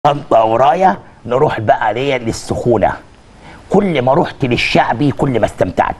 طنطا ورايا نروح بقى ليا للسخونه كل ما رحت للشعبي كل ما استمتعت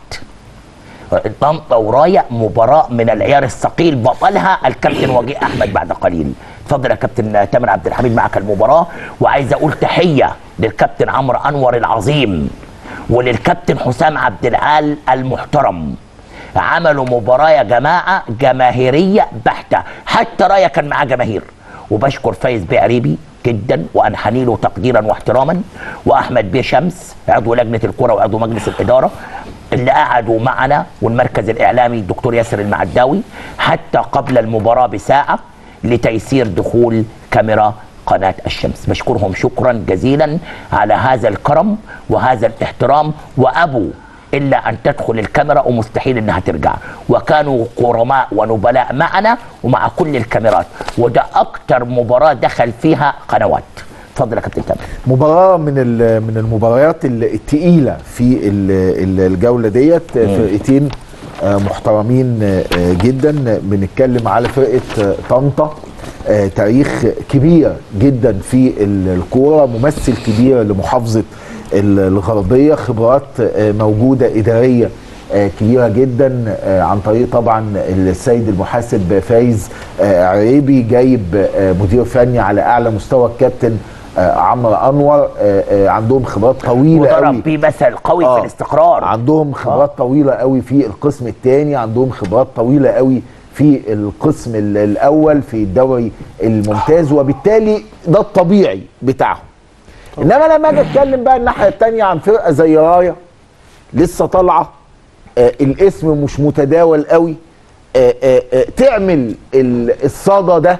طنطا ورايا مباراه من العيار الثقيل بطلها الكابتن وجيه احمد بعد قليل اتفضل يا كابتن تامر عبد الحميد معك المباراه وعايز اقول تحيه للكابتن عمرو انور العظيم وللكابتن حسام عبد العال المحترم عملوا مباراه يا جماعه جماهيريه بحته حتى رايا كان معاه جماهير وبشكر فايز بيه عريبي جدا وانحني له تقديرا واحتراما واحمد بيه شمس عضو لجنه الكره وعضو مجلس الاداره اللي قعدوا معنا والمركز الاعلامي الدكتور ياسر المعداوي حتى قبل المباراه بساعه لتيسير دخول كاميرا قناه الشمس بشكرهم شكرا جزيلا على هذا الكرم وهذا الاحترام وابوا الا ان تدخل الكاميرا ومستحيل انها ترجع وكانوا كرماء ونبلاء معنا ومع كل الكاميرات وده اكتر مباراه دخل فيها قنوات اتفضل يا كابتن تامر مباراة من ال- من المباريات ال- التقيلة في ال- ال- الجولة ديت فرقتين آه، محترمين آه، جدا بنتكلم على فرقة آه، طنطا آه، تاريخ كبير جدا في ال- الكورة ممثل كبير لمحافظة ال- الغربية خبرات آه، موجودة إدارية آه، كبيره جدا آه، عن طريق طبعا السيد المحاسب فايز آه، عريبي جايب آه، مدير فني على اعلى مستوى الكابتن آه، عمرو انور آه، آه، عندهم خبرات طويله وضرب قوي بيه مثل قوي آه. في الاستقرار عندهم خبرات طويله قوي في القسم الثاني عندهم خبرات طويله قوي في القسم ال- الاول في الدوري الممتاز وبالتالي ده الطبيعي بتاعهم انما لما اجي اتكلم بقى الناحيه الثانيه عن فرقه زي رايه لسه طالعه آه الاسم مش متداول قوي آه آه آه تعمل ال- الصدى ده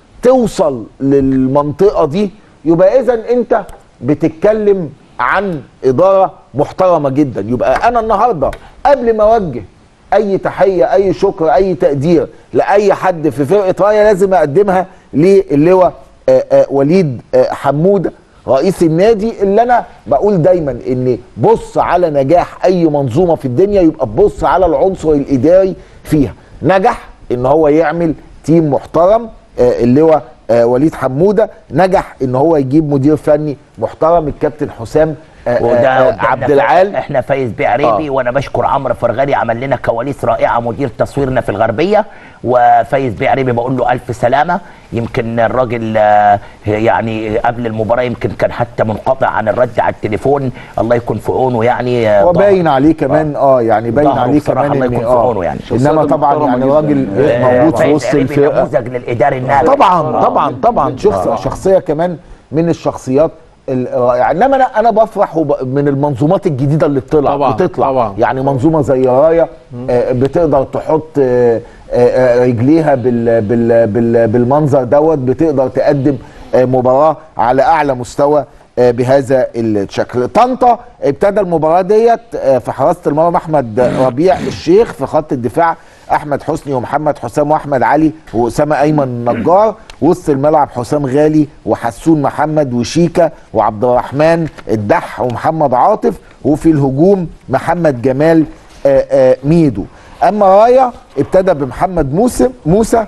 توصل للمنطقه دي يبقى اذا انت بتتكلم عن اداره محترمه جدا يبقى انا النهارده قبل ما اوجه اي تحيه اي شكر اي تقدير لاي حد في فرقه رايه لازم اقدمها للواء آه، آه، وليد آه، حموده رئيس النادي اللي انا بقول دايما ان بص على نجاح اي منظومه في الدنيا يبقى تبص على العنصر الاداري فيها نجح ان هو يعمل تيم محترم آه، اللي هو آه، وليد حموده نجح ان هو يجيب مدير فني محترم الكابتن حسام آه، وده آه، آه، قدامنا عبد ف- العال احنا فايز بيه عريبي آه. وانا بشكر عمرو فرغلي عمل لنا كواليس رائعه مدير تصويرنا في الغربيه وفايز بيه عريبي بقول له الف سلامه يمكن الراجل آه، يعني قبل المباراه يمكن كان حتى منقطع عن الرد على التليفون الله يكون في عونه يعني آه، وباين عليه كمان اه يعني باين ظهره عليه بصراحة كمان الله ان يكون في عونه يعني. انما شخصية طبعا محترمة يعني جداً. راجل آه، موجود في فايز وسط عريبي الفرقه نموذج للاداري الناجح طبعا طبعا طبعا شخص شخصيه كمان من الشخصيات الرائعه انما انا انا بفرح وب... من المنظومات الجديده اللي بتطلع طبعاً، بتطلع طبعاً. يعني منظومه زي رايه آه، بتقدر تحط آه، آه، آه، رجليها بال... بال... بال... بالمنظر دوت بتقدر تقدم آه، مباراه على اعلى مستوى آه، بهذا الشكل طنطا ابتدى المباراه ديت آه، في حراسه المرمى احمد ربيع الشيخ في خط الدفاع احمد حسني ومحمد حسام واحمد علي واسامه ايمن النجار وسط الملعب حسام غالي وحسون محمد وشيكا وعبد الرحمن الدح ومحمد عاطف وفي الهجوم محمد جمال آه، آه، ميدو اما رايا ابتدى بمحمد موسى موسى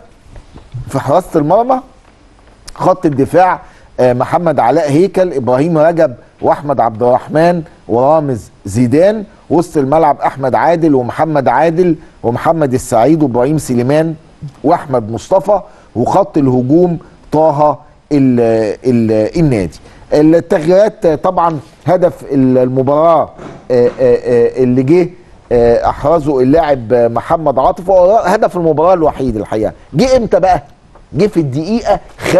في حراسه المرمى خط الدفاع آه، محمد علاء هيكل ابراهيم رجب واحمد عبد الرحمن ورامز زيدان وسط الملعب احمد عادل ومحمد عادل ومحمد السعيد وابراهيم سليمان واحمد مصطفى وخط الهجوم طه ال ال النادي التغييرات آه، طبعا هدف المباراه آه، آه، آه، اللي جه آه، احرزه اللاعب آه، محمد عاطف هو هدف المباراه الوحيد الحقيقه جه امتى بقى جه في الدقيقه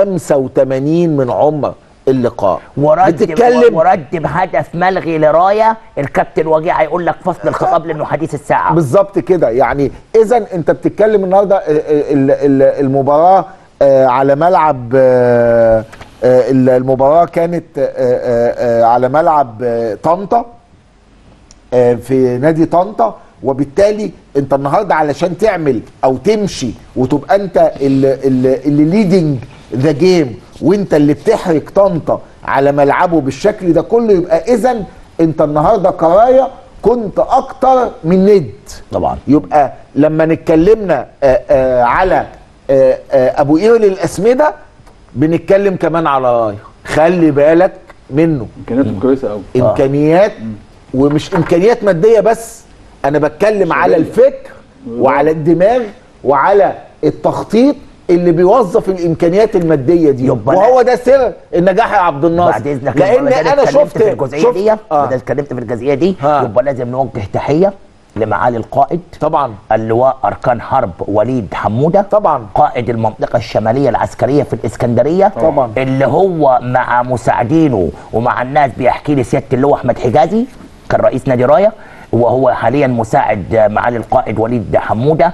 85 من عمر اللقاء ورد بتتكلم ورد بهدف ملغي لرايه الكابتن وجيه هيقول لك فصل الخطاب لانه حديث الساعه بالظبط كده يعني اذا انت بتتكلم النهارده ال- ال- المباراه آه، على ملعب آه، آه، المباراه كانت آه، آه، آه، على ملعب آه، طنطا آه، في نادي طنطا وبالتالي انت النهارده علشان تعمل او تمشي وتبقى انت اللي, اللي ليدنج ذا جيم وانت اللي بتحرك طنطا على ملعبه بالشكل ده كله يبقى اذا انت النهارده كرايه كنت اكتر من ند طبعا يبقى لما نتكلمنا آه، آه، على آه، آه، ابو قير للاسمده بنتكلم كمان على رايه خلي بالك منه امكانياته كويسه قوي امكانيات ومش امكانيات ماديه بس انا بتكلم على الفكر وعلى الدماغ وعلى التخطيط اللي بيوظف الامكانيات الماديه دي يبقى وهو ده سر النجاح يا عبد الناصر بعد اذنك لان يبقى ما دام انا اتكلمت شفت في الجزئيه شفت دي آه. ما دام اتكلمت في الجزئيه دي ها. يبقى لازم نوجه تحيه لمعالي القائد طبعا اللواء اركان حرب وليد حموده طبعا. قائد المنطقه الشماليه العسكريه في الاسكندريه طبعا. اللي هو مع مساعدينه ومع الناس بيحكي لي سياده اللواء احمد حجازي كان رئيس نادي رايه وهو حاليا مساعد معالي القائد وليد حموده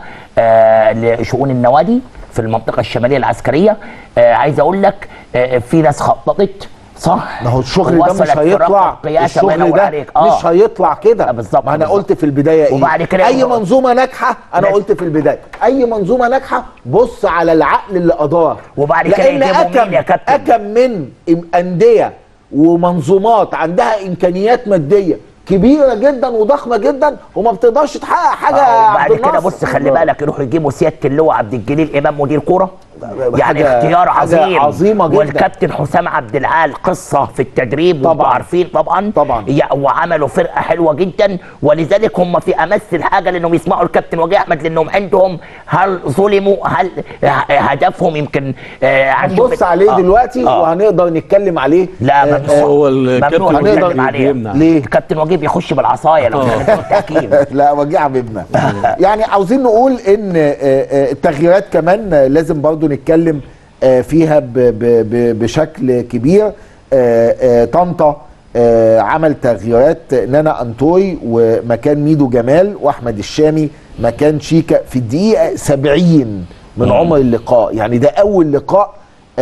آه لشؤون النوادي في المنطقه الشماليه العسكريه آه عايز اقول لك آه في ناس خططت صح ما هو الشغل ده وصلت مش في هيطلع رقم قياسة ما الشغل ينور ده عليك. آه. مش هيطلع كده آه، بالظبط، ما انا بالظبط. قلت في البدايه ايه وبعد كده اي هو- منظومه ناجحه انا بس- قلت في البدايه اي منظومه ناجحه بص على العقل اللي ادار وبعد كده لان يجيبوا مين اكم يا كابتن؟ اكم من إم- انديه ومنظومات عندها امكانيات ماديه كبيره جدا وضخمه جدا وما بتقدرش تحقق حاجه يا آه، عبد وبعد كده الناصر. بص خلي بالك يروحوا يجيبوا سياده اللواء عبد الجليل امام مدير كوره يعني حاجة- اختيار حاجة عظيم عظيمة جدا. والكابتن حسام عبد العال قصه في التدريب طبعاً. طبعا عارفين طبعا طبعاً. يا- وعملوا فرقه حلوه جدا ولذلك هم في امس الحاجه لانهم يسمعوا الكابتن وجيه احمد لانهم عندهم هل ظلموا هل ه- هدفهم يمكن آه، هنشوف- هنبص عليه آه، دلوقتي آه. وهنقدر نتكلم عليه لا آه، ممنوع هو الكابتن ممنوع وجيه نتكلم بي- عليه بيمنع. ليه؟ الكابتن وجيه بيخش بالعصايه لو كان في التحكيم لا وجيه حبيبنا يعني عاوزين نقول ان آه، آه، التغييرات كمان آه، لازم برضو نتكلم آه، فيها ب- ب- ب- بشكل كبير آه، آه، طنطا آه، عمل تغييرات نانا انطوي ومكان ميدو جمال واحمد الشامي مكان شيكا في الدقيقه 70 من عمر اللقاء يعني ده اول لقاء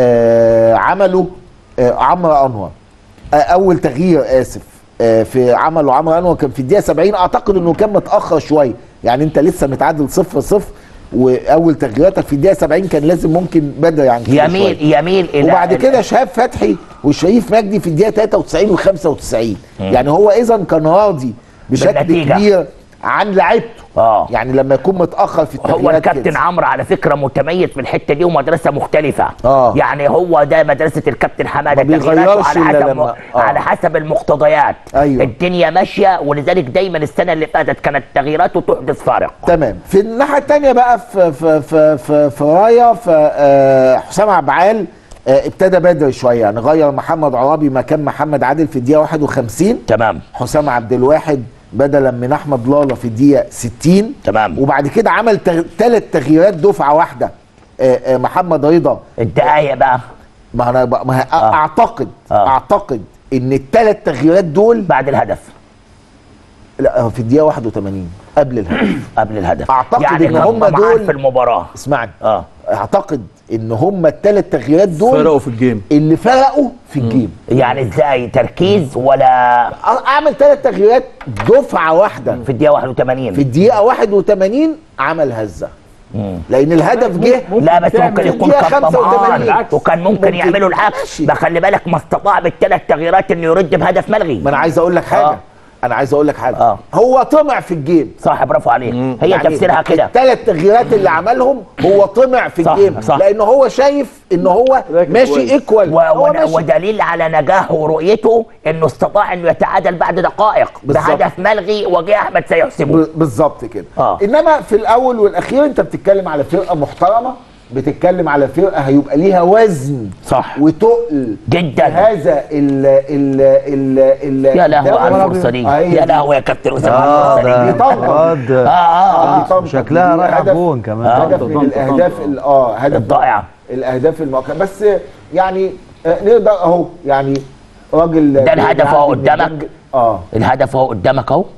آه، عمله آه، عمرو انور آه، اول تغيير اسف آه، في عمله عمرو انور كان في الدقيقه 70 اعتقد انه كان متاخر شويه يعني انت لسه متعادل صفر صفر واول تغييراتك في الدقيقه 70 كان لازم ممكن بدري عن كده شوية. يميل يميل الى وبعد كده شهاب فتحي وشريف مجدي في الدقيقه 93 و95 يعني هو اذا كان راضي بشكل بالنتيجة. كبير عن لعيبته آه. يعني لما يكون متاخر في التغييرات هو الكابتن كده. عمرو على فكره متميز في الحته دي ومدرسه مختلفه آه. يعني هو ده مدرسه الكابتن حماده ما تغييراته بيغيرش على إلا حسب لما- آه. على حسب المقتضيات أيوة. الدنيا ماشيه ولذلك دايما السنه اللي فاتت كانت تغييراته تحدث فارق تمام في الناحيه الثانيه بقى في في في في, في رايه فحسام عبعال آه، ابتدى بدري شويه يعني غير محمد عرابي مكان محمد عادل في الدقيقه 51 تمام حسام عبد الواحد بدلا من احمد لالا في الدقيقه 60 تمام. وبعد كده عمل ثلاث تغييرات دفعه واحده آه، آه، محمد رضا الدقايق بقى ما انا بقى- ما آه. اعتقد آه. آه. اعتقد ان الثلاث تغييرات دول بعد الهدف لا هو في الدقيقه 81 قبل الهدف قبل الهدف أعتقد يعني إن كان هم طمعان دول- في المباراه اسمعني اه اعتقد ان هم الثلاث تغييرات دول فرقوا في الجيم اللي فرقوا في الجيم يعني ازاي تركيز ولا اعمل ثلاث تغييرات دفعه واحده في الدقيقه 81 في الدقيقه 81 عمل هزه لان الهدف جه لا بس ممكن في يكون الدقيقة كان 85 طمعان العكس. وكان ممكن, ممكن. يعملوا العكس ماشي. ما خلي بالك ما استطاع بالثلاث تغييرات انه يرد بهدف ملغي ما انا عايز اقول لك حاجه آه. انا عايز اقول لك حاجه آه. هو طمع في الجيم صح برافو عليك هي يعني تفسيرها كده الثلاث تغييرات اللي عملهم هو طمع في صح، الجيم صح. لان هو شايف ان هو راكب ماشي كويس. ايكوال و- هو و- ماشي ودليل على نجاحه ورؤيته انه استطاع انه يتعادل بعد دقائق بالظبط. بهدف ملغي وجه احمد سيحسبه ب- بالظبط كده آه. انما في الاول والاخير انت بتتكلم على فرقه محترمه بتتكلم على فرقه هيبقى ليها وزن صح. وتقل جدا. هذا ال ال ال ال يا لهوي على الدوري. الفرصه دي آه، هي يا دي. لهوي يا كابتن اسامه على اه الفرصه دي دي طنطا. رد اه اه, دي آه. طنطا. شكلها دي رايحة هدف- جون كمان. هدف طنطا، من طنطا، الاهداف طنطا. ال- اه هدف ضائعة. الاهداف المؤكده بس يعني آه، نقدر اهو يعني راجل ده الهدف أهو بيعدي من قدامك. الجنب. اه الهدف اهو قدامك اهو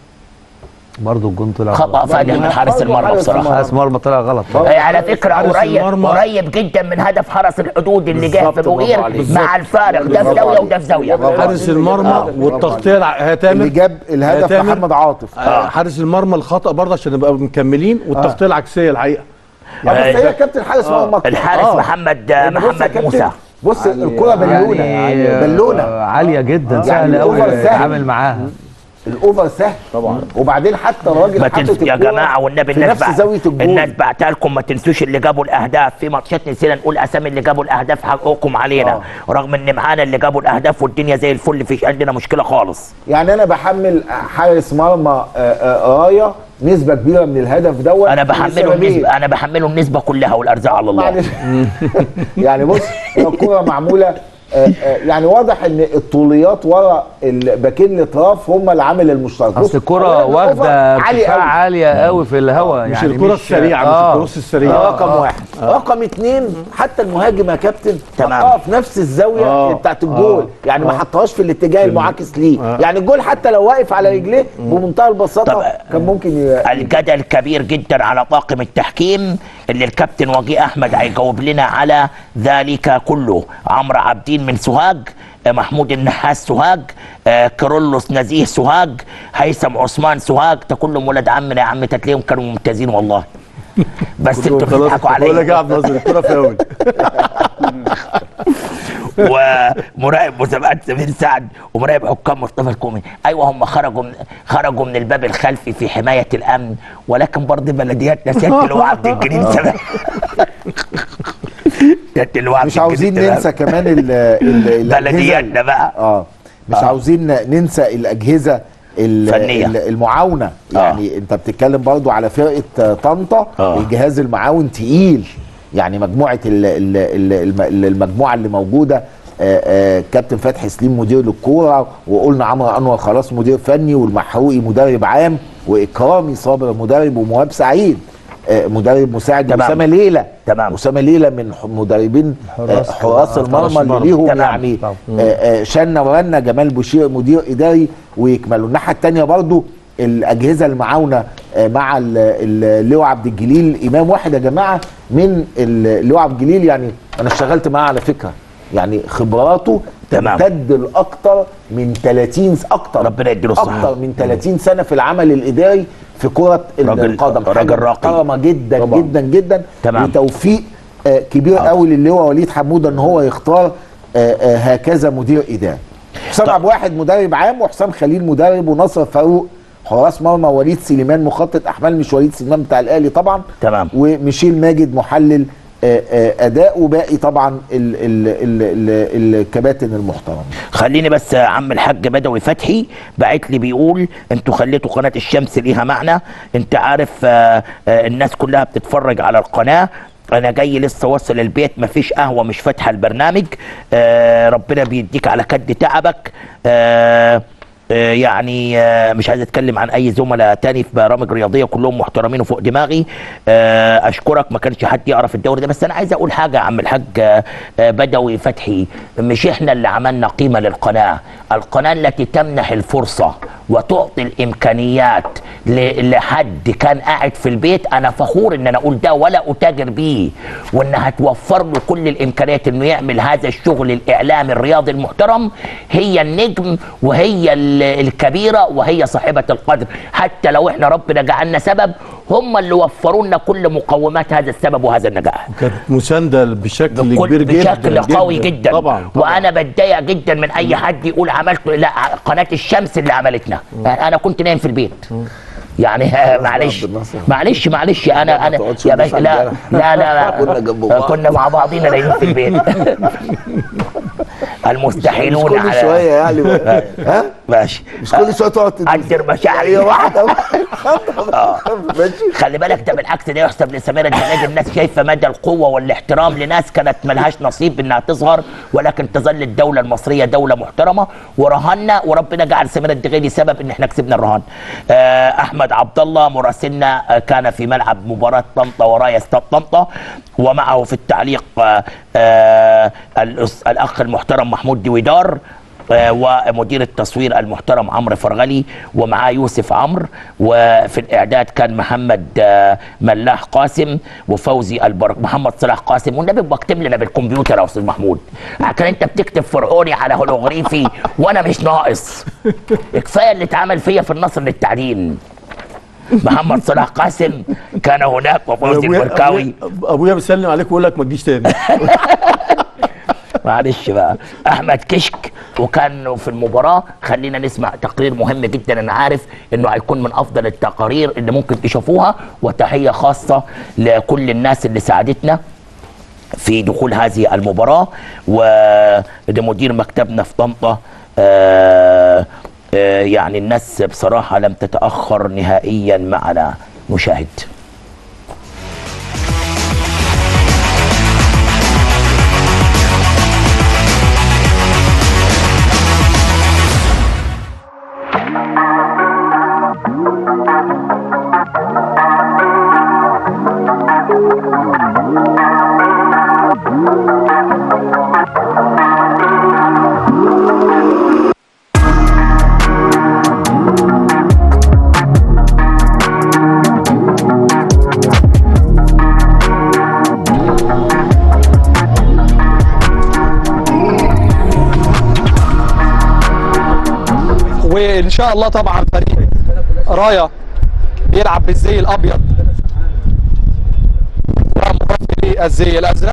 برضه الجون طلع خطا غلط. فادح من حارس برضه المرمى حارس بصراحه المرمى. حارس مرمى طلع غلط برضه آه، على فكره حارس قريب المرمى. قريب جدا من هدف حرس الحدود اللي جه في بالظبط، برافو بوقير عليك. مع الفارق ده في برافو زاويه عليك. وده في زاويه برافو حارس المرمى آه. والتغطيه الع- هتامر اللي جاب الهدف هتامر. محمد عاطف آه، حارس المرمى الخطا برضه عشان نبقى مكملين والتغطيه العكسيه الحقيقه آه، بس هي كابتن حارس مرمى أكتر. الحارس آه. محمد بص يا محمد كابتن، موسى بص الكرة بلونه يعني بلونه آه، عالية جدا يعني سهل قوي الأوفر سهل. يتعامل معاها الاوفر سهل طبعا. وبعدين حتى الراجل ما حاطط تنس... يا الكورة جماعه والنبي في الناس نفس بع- زاويه الجول الناس بعتها لكم ما تنسوش اللي جابوا الاهداف في ماتشات نسينا نقول اسامي اللي جابوا الاهداف حقكم علينا آه. رغم ان معانا اللي جابوا الاهداف والدنيا زي الفل فيش عندنا مشكله خالص يعني انا بحمل حارس مرمى آه، آه، رايه نسبه كبيره من الهدف دوت انا بحمله لسببين. النسبه انا بحمله النسبه كلها والارزاق على الله معلش يعني بص هي الكوره معموله آه، آه، يعني واضح ان الطوليات ورا الباكين الاطراف هم العامل المشترك بص، اصل الكرة أولاً واخدة الأوفر عالي ارتفاع قوي عالية قوي في الهواء مش يعني الكرة السريعة مش آه. الكروس ده السريعة رقم واحد رقم اتنين حتى المهاجم يا كابتن تمام. حطها في نفس الزاويه آه. بتاعت الجول آه. يعني ما آه. حطهاش في الاتجاه المعاكس ليه آه. يعني الجول حتى لو واقف على رجليه بمنتهى البساطه طب- كان ممكن ي... الجدل كبير جدا على طاقم التحكيم اللي الكابتن وجيه احمد هيجاوب لنا على ذلك كله عمرو عابدين من سوهاج آه، محمود النحاس سوهاج آه، كيرلس نزيه سوهاج هيثم عثمان سوهاج ده كلهم ولاد عمنا يا عم تلاقيهم كانوا ممتازين والله بس انتوا بتضحكوا بقول لك يا عليا عبد الناصر الكرة فاول ومراقب مسابقات سمير سعد ومراقب حكام مصطفى الكومي ايوه هم خرجوا من خرجوا من الباب الخلفي في حمايه الامن ولكن برضه بلدياتنا سياده اللواء عبد الجليل سماح سياده اللواء عبد مش عاوزين الجليل ننسى كمان ال ال الأجهزة- بلدياتنا بقى اه مش آه. عاوزين ننسى الاجهزه ال- فنية. ال- المعاونه آه. يعني انت بتتكلم برضو على فرقه آه، طنطا آه. الجهاز المعاون تقيل يعني مجموعه ال- ال- ال- الم- المجموعه اللي موجوده آه، آه، كابتن فتحي سليم مدير للكوره وقلنا عمرو انور خلاص مدير فني والمحروقي مدرب عام واكرامي صابر مدرب ومواب سعيد آه، مدرب مساعد تمام. اسامه ليلى تمام. اسامه ليلى من ح- مدربين حراس- آه، حراس آه، المرمى حراس اللي المرمى. ليهم تمام. يعني طبعا. آه، آه، شنا ورنا جمال بوشير مدير اداري ويكملوا الناحيه الثانيه برضو الاجهزه المعاونه آه، مع ال- ال- اللواء عبد الجليل امام واحد يا جماعه من ال- اللواء عبد الجليل يعني انا اشتغلت معاه على فكره يعني خبراته تمام. تمتد لاكثر من 30 س- اكتر ربنا يديله الصحة. اكتر من 30 سنه في العمل الاداري في كره راجل- القدم راجل حاجة راقي. محترمه جدا طبعا. جدا جدا تمام. وتوفيق آه، كبير قوي للواء وليد حموده ان هو يختار آه، آه، هكذا مدير اداري حسام طب- عبد واحد مدرب عام وحسام خليل مدرب ونصر فاروق حراس مرمى وليد سليمان مخطط احمال مش وليد سليمان بتاع الاهلي طبعا تمام. وميشيل ماجد محلل آه، آه، اداء وباقي طبعا ال- ال- ال- ال- الكباتن المحترمين خليني بس يا عم الحاج بدوي فتحي بعت لي بيقول انتوا خليتوا قناه الشمس ليها معنى انت عارف آه، آه، الناس كلها بتتفرج على القناه انا جاي لسه واصل البيت مفيش قهوه مش فاتحه البرنامج آه، ربنا بيديك على كد تعبك آه، آه، يعني آه، مش عايز اتكلم عن اي زملاء تاني في برامج رياضيه كلهم محترمين وفوق دماغي آه، اشكرك ما كانش حد يعرف الدوري ده بس انا عايز اقول حاجه يا عم الحاج آه، آه، بدوي فتحي مش احنا اللي عملنا قيمه للقناه القناه التي تمنح الفرصه وتعطي الامكانيات ل- لحد كان قاعد في البيت انا فخور ان انا اقول ده ولا اتاجر بيه وانها توفر له كل الامكانيات انه يعمل هذا الشغل الاعلامي الرياضي المحترم هي النجم وهي ال- الكبيره وهي صاحبه القدر حتى لو احنا ربنا جعلنا سبب هم اللي وفروا لنا كل مقومات هذا السبب وهذا النجاح كانت مساندة بشكل بكل- كبير جدا بشكل قوي جدا, طبعا, طبعا. وانا بتضايق جدا من اي حد يقول عملت لا قناه الشمس اللي عملتنا انا كنت نايم في البيت يعني آه، معلش عبد الناصر. معلش معلش انا انا تقعدش يا تدوس باشا على لا الجرح. لا لا, لا كنا جنب بعض. كنا مع بعضينا نايمين في البيت المستحيلون مش كل على شويه يعني ها ماشي مش كل شويه تقعد تدوس. قدر مشاعري هي واحده ماشي خلي بالك ده بالعكس ده يحسب لسميرة الجناد الناس شايفه مدى القوه والاحترام لناس كانت ملهاش نصيب انها تظهر ولكن تظل الدوله المصريه دوله محترمه ورهنا وربنا جعل سميرة الدغيدي سبب ان احنا كسبنا الرهان. آه احمد عبد الله مراسلنا آه كان في ملعب مباراه طنطا ورايا استاد طنطا ومعه في التعليق آه آه الأس- الاخ المحترم محمود دويدار آه، ومدير التصوير المحترم عمرو فرغلي ومعاه يوسف عمرو وفي الاعداد كان محمد آه، ملاح قاسم وفوزي البرك محمد صلاح قاسم والنبي بكتب لنا بالكمبيوتر يا استاذ محمود كان انت بتكتب فرعوني على هولوغريفي وانا مش ناقص كفايه اللي اتعمل فيا في النصر للتعدين محمد صلاح قاسم كان هناك وفوزي أبويا- البركاوي أبويا- ابويا بيسلم عليك ويقول لك ما تجيش تاني معلش بقى احمد كشك وكان في المباراه خلينا نسمع تقرير مهم جدا انا عارف انه هيكون من افضل التقارير اللي ممكن تشوفوها وتحيه خاصه لكل الناس اللي ساعدتنا في دخول هذه المباراة ولمدير مكتبنا في طنطا آه، آه، يعني الناس بصراحة لم تتأخر نهائيا معنا نشاهد وان شاء الله طبعا فريق رايا بيلعب بالزي الابيض ومغطي بالزي الازرق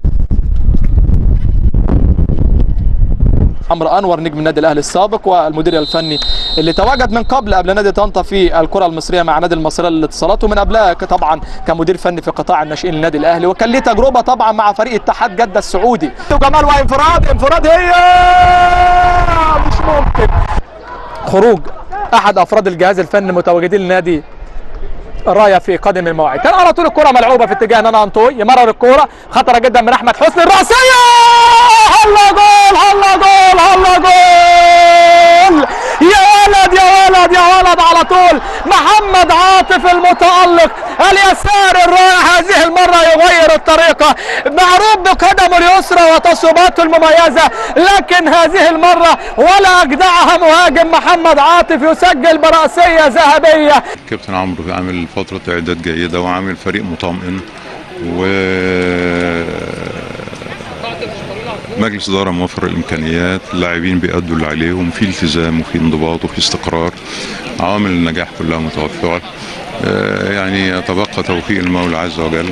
عمرو انور نجم النادي الاهلي السابق والمدير الفني اللي تواجد من قبل قبل نادي طنطا في الكره المصريه مع نادي المصريه للاتصالات ومن قبلها ك- طبعا كمدير فني في قطاع الناشئين للنادي الاهلي وكان ليه تجربه طبعا مع فريق اتحاد جده السعودي وجمال وانفراد انفراد هي مش ممكن خروج احد افراد الجهاز الفني المتواجدين لنادي رايا في قادم المواعيد كان على طول الكره ملعوبه في اتجاه نانا انطوي يمرر الكره خطره جدا من احمد حسني الراسيه هلا جول هلا جول هلا جول يا ولد يا ولد يا ولد على طول محمد عاطف المتالق اليسار الرائع هذه المره يغير الطريقه معروف بقدمه اليسرى وتصويباته المميزه لكن هذه المره ولا اجدعها مهاجم محمد عاطف يسجل براسيه ذهبيه كابتن عمرو عامل فترة إعداد جيدة وعامل فريق مطمئن و مجلس إدارة موفر الإمكانيات اللاعبين بيأدوا اللي عليهم في التزام وفي انضباط وفي استقرار عوامل النجاح كلها متوفرة آه، يعني يتبقى توفيق المولى عز وجل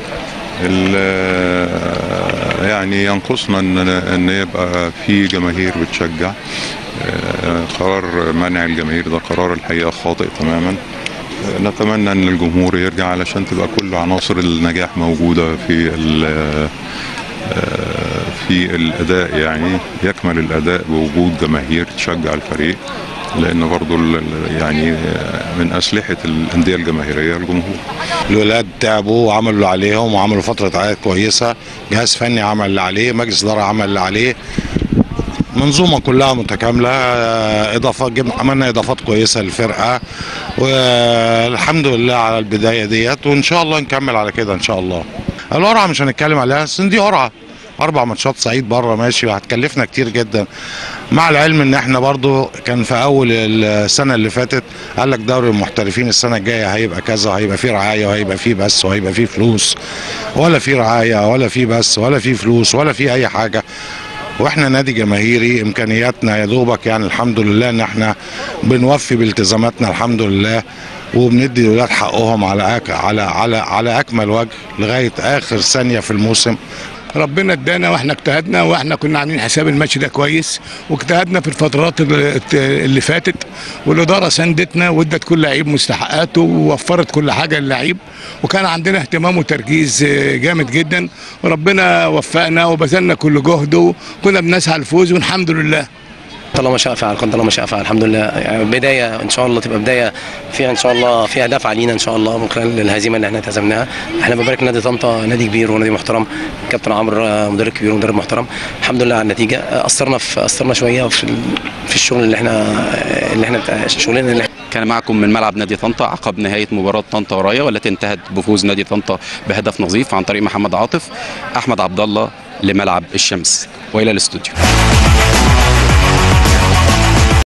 ال- يعني ينقصنا ان ان يبقى في جماهير بتشجع آه، قرار منع الجماهير ده قرار الحقيقه خاطئ تماما آه، نتمنى ان الجمهور يرجع علشان تبقى كل عناصر النجاح موجوده في ال- آه، في الاداء يعني يكمل الاداء بوجود جماهير تشجع الفريق لان برضو ال- ال- يعني آه، من اسلحه الانديه الجماهيريه الجمهور الولاد تعبوا وعملوا اللي عليهم وعملوا فترة عدد كويسة جهاز فني عمل اللي عليه مجلس إدارة عمل اللي عليه منظومة كلها متكاملة آه، إضافات جبنا عملنا إضافات كويسة للفرقة والحمد لله على البداية ديت وإن شاء الله نكمل على كده إن شاء الله القرعة مش هنتكلم عليها بس دي قرعة أربع ماتشات صعيد بره ماشي وهتكلفنا كتير جدا مع العلم إن إحنا برضو كان في أول السنة اللي فاتت قال لك دوري المحترفين السنة الجاية هيبقى كذا هيبقى فيه رعاية وهيبقى فيه بس وهيبقى فيه فلوس ولا فيه رعاية ولا فيه بس ولا فيه فلوس ولا فيه أي حاجة واحنا نادي جماهيري امكانياتنا يا دوبك يعني الحمد لله ان احنا بنوفي بالتزاماتنا الحمد لله وبندي الولاد حقهم على أك... على على على اكمل وجه لغايه اخر ثانيه في الموسم ربنا ادانا واحنا اجتهدنا واحنا كنا عاملين حساب الماتش ده كويس واجتهدنا في الفترات اللي اللي فاتت والاداره ساندتنا وادت كل لعيب مستحقاته ووفرت كل حاجه للعيب وكان عندنا اهتمام وتركيز جامد جدا وربنا وفقنا وبذلنا كل جهد وكنا بنسعى للفوز والحمد لله طالما شاء فعل كان طالما شاء فعل الحمد لله يعني بدايه ان شاء الله تبقى بدايه فيها ان شاء الله فيها دفعه لينا ان شاء الله من خلال الهزيمه اللي احنا هزمناها احنا بنبارك نادي طنطا نادي كبير ونادي محترم كابتن عمرو آه، مدرب كبير ومدرب محترم الحمد لله على النتيجه آه، قصرنا في قصرنا شويه في ال- في الشغل اللي احنا آه، اللي احنا بتاع- شغلنا اللي كان معكم من ملعب نادي طنطا عقب نهايه مباراه طنطا ورايا والتي انتهت بفوز نادي طنطا بهدف نظيف عن طريق محمد عاطف احمد عبد الله لملعب الشمس والى الاستوديو